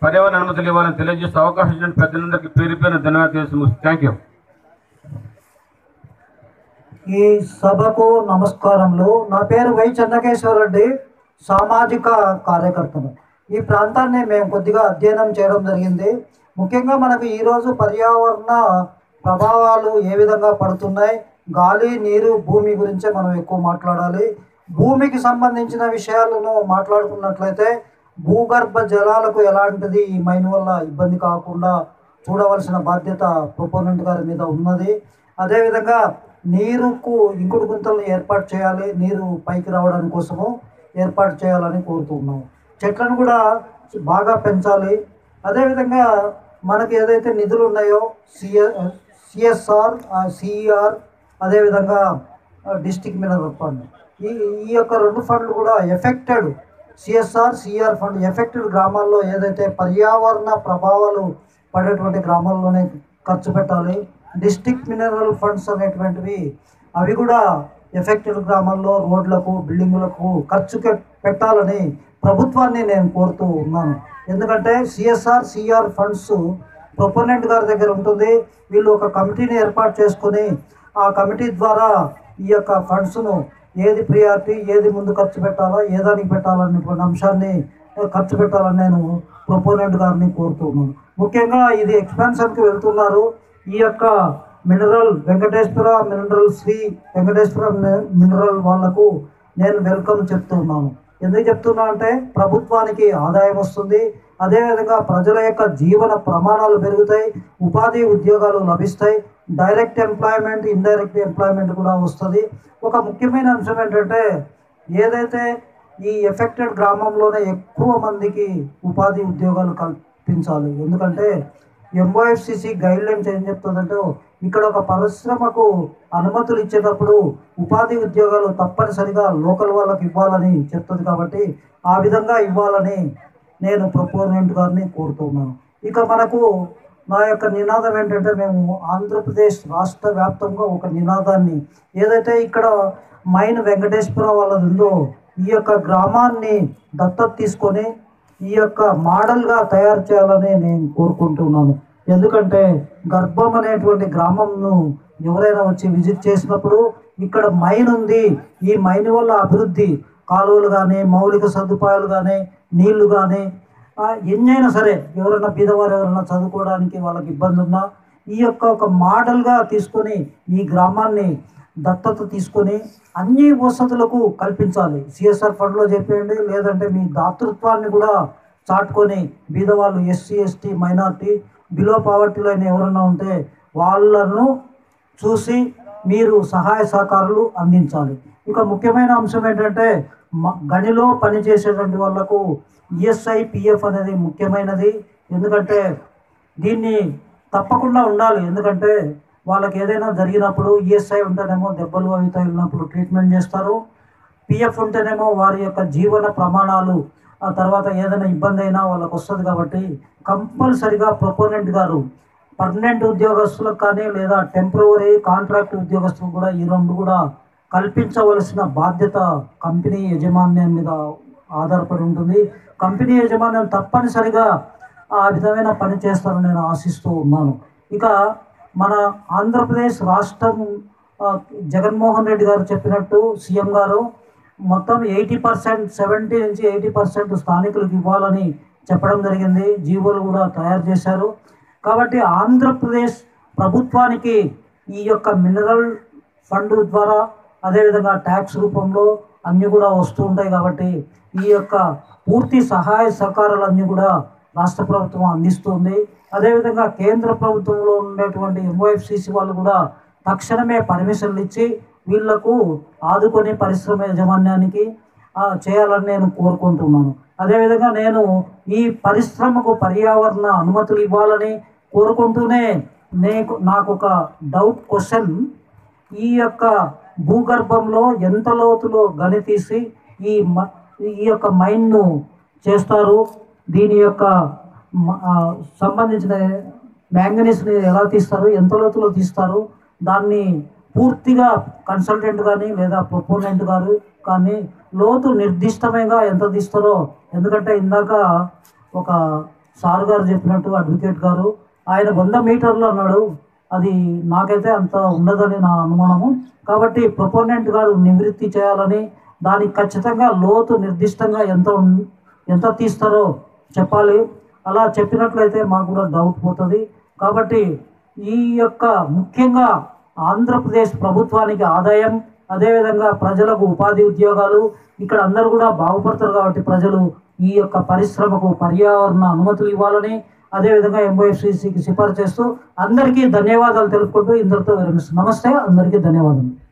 పర్యావరణ అనుమతులు ఇవ్వాలని తెలియజేస్తూ అవకాశం ఇచ్చిన పెద్దలందరికీ పేరు పేరున ధన్యవాదాలు తెలుసు థ్యాంక్ యూ ఈ సభకు నమస్కారములు నా పేరు వై చెన్నకేశ్వర రెడ్డి సామాజిక కార్యకర్తను ఈ ప్రాంతాన్ని మేము కొద్దిగా అధ్యయనం చేయడం జరిగింది ముఖ్యంగా మనకు ఈరోజు పర్యావరణ ప్రభావాలు ఏ విధంగా పడుతున్నాయి గాలి నీరు భూమి గురించే మనం ఎక్కువ మాట్లాడాలి భూమికి సంబంధించిన విషయాలను మాట్లాడుకున్నట్లయితే భూగర్భ జలాలకు ఎలాంటిది ఈ మైన్ వల్ల ఇబ్బంది కాకుండా చూడవలసిన బాధ్యత ప్రొపోనెంట్ గారి మీద ఉన్నది అదేవిధంగా నీరుకు ఇంకుడు గుంతలను ఏర్పాటు చేయాలి నీరు పైకి రావడానికి కోసము ఏర్పాటు చేయాలని కోరుతున్నాం చెట్లను కూడా బాగా పెంచాలి అదేవిధంగా మనకి ఏదైతే నిధులు ఉన్నాయో సిఎ సిఎస్ఆర్ సిఈఆర్ అదేవిధంగా డిస్టిక్ మినరల్ ఫండ్ ఈ ఈ యొక్క రెండు ఫండ్లు కూడా affected CSR CR fund affected గ్రామాల్లో ఏదైతే పర్యావరణ ప్రభావాలు పడేటువంటి గ్రామాల్లోనే ఖర్చు పెట్టాలి డిస్టిక్ మినరల్ ఫండ్స్ అనేటువంటివి అవి కూడా ఎఫెక్టెడ్ గ్రామాల్లో రోడ్లకు బిల్డింగులకు ఖర్చు పె- పెట్టాలని ప్రభుత్వాన్ని నేను కోరుతూ ఉన్నాను ఎందుకంటే సిఎస్ఆర్ సిఆర్ ఫండ్స్ ప్రొపోనెంట్ గారి దగ్గర ఉంటుంది వీళ్ళు ఒక కమిటీని ఏర్పాటు చేసుకొని ఆ కమిటీ ద్వారా ఈ యొక్క ఫండ్స్ను ఏది ప్రియారిటీ ఏది ముందు ఖర్చు పెట్టాలో ఏ దానికి పెట్టాలనేటువంటి అంశాన్ని ఆ, ఖర్చు పెట్టాలని నేను ప్రొపోనెంట్ గారిని కోరుతున్నాను ముఖ్యంగా ఇది ఎక్స్పాన్షన్కి వెళ్తున్నారు ఈ యొక్క మినరల్ వెంకటేశ్వర మినరల్ శ్రీ వెంకటేశ్వర మి- మినరల్ వాళ్లకు నేను వెల్కమ్ చెప్తున్నాను ఎందుకు చెప్తున్నా అంటే ప్రభుత్వానికి ఆదాయం వస్తుంది అదేవిధంగా ప్రజల యొక్క జీవన ప్రమాణాలు పెరుగుతాయి ఉపాధి ఉద్యోగాలు లభిస్తాయి డైరెక్ట్ ఎంప్లాయ్మెంట్ ఇండైరెక్ట్ ఎంప్లాయ్మెంట్ కూడా వస్తుంది ఒక ముఖ్యమైన అంశం ఏంటంటే ఏదైతే ఈ ఎఫెక్టెడ్ గ్రామంలోనే ఎక్కువ మందికి ఉపాధి ఉద్యోగాలు కల్పించాలి ఎందుకంటే ఎంఓఎఫ్సిసి గైడ్ లైన్స్ ఏం చెప్తుందంటే ఇక్కడ ఒక పరిశ్రమకు అనుమతులు ఇచ్చేటప్పుడు ఉపాధి ఉద్యోగాలు తప్పనిసరిగా లోకల్ వాళ్ళకి ఇవ్వాలని చెప్తుంది కాబట్టి ఆ విధంగా ఇవ్వాలని నేను ప్రపోనెంట్ గారిని కోరుతున్నాను ఇక మనకు నా యొక్క నినాదం ఏంటంటే మేము ఆంధ్రప్రదేశ్ రాష్ట్ర వ్యాప్తంగా ఒక నినాదాన్ని ఏదైతే ఇక్కడ మైన్ వెంకటేశ్వర వాళ్ళది ఉందో ఈ యొక్క గ్రామాన్ని దత్తత తీసుకొని ఈ యొక్క మోడల్గా తయారు చేయాలని నేను కోరుకుంటున్నాను ఎందుకంటే గర్భం అనేటువంటి గ్రామంను ఎవరైనా వచ్చి విజిట్ చేసినప్పుడు ఇక్కడ మైన్ ఉంది ఈ మైన్ వల్ల అభివృద్ధి కాలువలు కానీ మౌలిక సదుపాయాలు కానీ నీళ్లు కానీ ఎన్నైనా సరే ఎవరైనా బీదవారు ఎవరైనా చదువుకోవడానికి వాళ్ళకి ఇబ్బంది ఉన్నా ఈ యొక్క ఒక మోడల్గా తీసుకొని ఈ గ్రామాన్ని దత్తత తీసుకొని అన్ని వసతులకు కల్పించాలి సిఎస్ఆర్ ఫండ్లో చెప్పేయండి లేదంటే మీ దాతృత్వాన్ని కూడా చాటుకొని బీదవాళ్ళు SC ST minority below poverty line ఎవరైనా ఉంటే వాళ్ళను చూసి మీరు సహాయ సహకారాలు అందించాలి ఇక ముఖ్యమైన అంశం ఏంటంటే మ- గనిలో పనిచేసేటువంటి వాళ్ళకు ఈఎస్ఐ పిఎఫ్ అనేది ముఖ్యమైనది ఎందుకంటే దీన్ని తప్పకుండా ఉండాలి ఎందుకంటే వాళ్ళకి ఏదైనా జరిగినప్పుడు ఈఎస్ఐ ఉంటేనేమో దెబ్బలు అవి తగిలినప్పుడు ట్రీట్మెంట్ చేస్తారు పిఎఫ్ ఉంటేనేమో వారి యొక్క జీవన ప్రమాణాలు ఆ తర్వాత ఏదైనా ఇబ్బంది అయినా వాళ్ళకి వస్తుంది కాబట్టి కంపల్సరిగా ప్రొపోనెంట్ గారు పర్మనెంట్ ఉద్యోగస్తులకు కానీ లేదా టెంపరవరీ కాంట్రాక్ట్ ఉద్యోగస్తులకు కూడా ఈ రెండు కూడా కల్పించవలసిన బాధ్యత కంపెనీ యజమాన్యం మీద ఆధారపడి ఉంటుంది కంపెనీ యజమాన్యం తప్పనిసరిగా ఆ విధమైన పని చేస్తారని నేను ఆశిస్తూ ఉన్నాను ఇక మన ఆంధ్రప్రదేశ్ రాష్ట్రం ఆ, జగన్మోహన్ రెడ్డి గారు చెప్పినట్టు సీఎం గారు మొత్తం ఎయిటీ పర్సెంట్ సెవెంటీ నుంచి ఎయిటీ పర్సెంట్ స్థానికులకు ఇవ్వాలని చెప్పడం జరిగింది జీవోలు కూడా తయారు చేశారు కాబట్టి ఆంధ్రప్రదేశ్ ప్రభుత్వానికి ఈ యొక్క మినరల్ ఫండ్ ద్వారా అదేవిధంగా ట్యాక్స్ రూపంలో అన్నీ కూడా వస్తూ ఉంటాయి కాబట్టి ఈ యొక్క పూర్తి సహాయ సహకారాలన్నీ కూడా రాష్ట్ర ప్రభుత్వం అందిస్తుంది అదేవిధంగా కేంద్ర ప్రభుత్వంలో ఉండేటువంటి ఎంఓఎఫ్సిసి వాళ్ళు కూడా తక్షణమే పర్మిషన్లు ఇచ్చి వీళ్లకు ఆదుకొని పరిశ్రమ యాజమాన్యానికి ఆ, చేయాలని నేను కోరుకుంటున్నాను అదేవిధంగా నేను ఈ పరిశ్రమకు పర్యావరణ అనుమతులు ఇవ్వాలని కోరుకుంటూనే నీకు నాకు ఒక డౌట్ క్వశ్చన్ ఈ యొక్క భూగర్భంలో ఎంత లోతులో గని తీసి ఈ మ- ఈ యొక్క మైన్ను చేస్తారు దీని యొక్క మ- ఆ, సంబంధించిన మ్యాంగనీస్ని ఎలా తీస్తారు ఎంత లోతులో తీస్తారు దాన్ని పూర్తిగా కన్సల్టెంట్ కానీ లేదా ప్రొపోనెంట్ గారు కానీ లోతు నిర్దిష్టంగా ఎంత తీస్తారో ఎందుకంటే ఇందాక ఒక సార్ గారు చెప్పినట్టు అడ్వకేట్ గారు ఆయన వంద మీటర్లు అన్నాడు అది నాకైతే అంత ఉండదని నా అనుమానము కాబట్టి ప్రొపోనెంట్ గారు నివృత్తి చేయాలని దానికి ఖచ్చితంగా లోతు నిర్దిష్టంగా ఎంత ఉన్- ఎంత తీస్తారో చెప్పాలి అలా చెప్పినట్లయితే మాకు కూడా డౌట్ పోతుంది కాబట్టి ఈ యొక్క ముఖ్యంగా ఆంధ్రప్రదేశ్ ప్రభుత్వానికి ఆదాయం అదేవిధంగా ప్రజలకు ఉపాధి ఉద్యోగాలు ఇక్కడ అందరూ కూడా బాగుపడతారు కాబట్టి ప్రజలు ఈ యొక్క పరిశ్రమకు పర్యావరణ అనుమతులు ఇవ్వాలని అదేవిధంగా ఎంఓఎఫ్సిసికి సిఫారసు చేస్తూ అందరికీ ధన్యవాదాలు తెలుపుకుంటూ ఇందరితో విరమిస్తున్నాను నమస్తే అందరికీ ధన్యవాదాలు